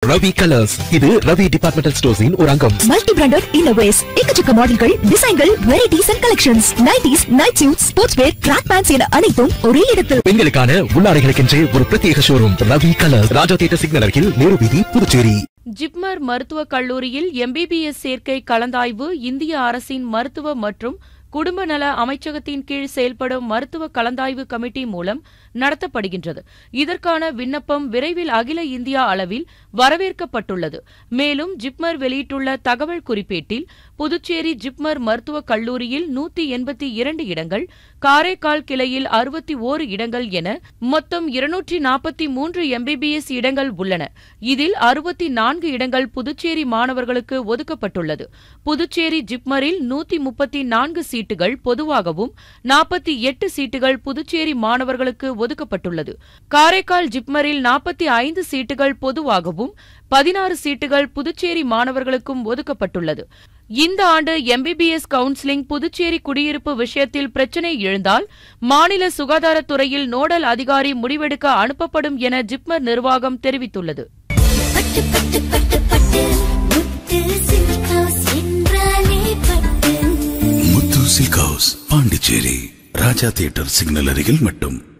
Ravi colours இது Ravi departmental ஸ்டோர்ஸின் ஒரு அங்கம் மல்டி பிராண்டட் இன்னோவேஸ் எக்கச்சக்க மாடல்கள் டிசைன்கள் varieties and collections nighties night suit sports wear track pants என அனைத்தும் ஒரே இடத்தில் பெண்களுக்கான உள்ளாடைகளுக்கென்றே ஒரு பிரத்யேக showroom Ravi colours Raja theatre signal அருகில் நேரு வீதி புதுச்சேரி ஜிப்மர் மருத்துவக் கல்லூரியில் எம்பிபிஎஸ் சேர்க்கை கலந்தாய்வு இந்திய அரசின் மருத்துவ மற்றும் குடும்ப நல அமைச்சகத்தின் கீழ் செயல்படும் மருத்துவ கலந்தாய்வு கமிட்டி மூலம் நடத்தப்படுகின்றது இதற்கான விண்ணப்பம் விரைவில் அகில இந்தியா அளவில் வரவேற்கப்பட்டுள்ளது மேலும் ஜிப்மர் வெளியிட்டுள்ள தகவல் குறிப்பேட்டில் புதுச்சேரி ஜிப்மர் மருத்துவக் கல்லூரியில் நூத்தி எண்பத்தி இரண்டு இடங்கள் காரைக்கால் கிளையில் அறுபத்தி ஓரு இடங்கள் என மொத்தம் இருநூற்றி நாற்பத்தி மூன்று எம்பிபிஎஸ் இடங்கள் உள்ளன இதில் அறுபத்தி நான்கு இடங்கள் புதுச்சேரி மாணவர்களுக்கு ஒதுக்கப்பட்டுள்ளது புதுச்சேரி ஜிப்மரில் நூத்தி முப்பத்தி நான்கு சீட்டுகள் பொதுவாகவும் நாற்பத்தி எட்டு சீட்டுகள் புதுச்சேரி மாணவர்களுக்கு ஒதுக்கப்பட்டுள்ளது காரைக்கால் ஜிப்மரில் நாற்பத்தி ஐந்து சீட்டுகள் பொதுவாகவும் பதினாறு சீட்டுகள் புதுச்சேரி மாணவர்களுக்கும் ஒதுக்கப்பட்டுள்ளது இந்த ஆண்டு எம்பிபிஎஸ் கவுன்சிலிங் புதுச்சேரி குடியிருப்பு விஷயத்தில் பிரச்சினை எழுந்தால் மாநில சுகாதாரத்துறையில் நோடல் அதிகாரி முடிவெடுக்க அனுப்பப்படும் என ஜிப்மர் நிர்வாகம் தெரிவித்துள்ளது பட்டு பட்டு பட்டு பட்டு முத்து சில்க் ஹவுஸ் என்றாலே Pattu Muthu silk house Pondicherry Raja theatre signal அருகில் மட்டும்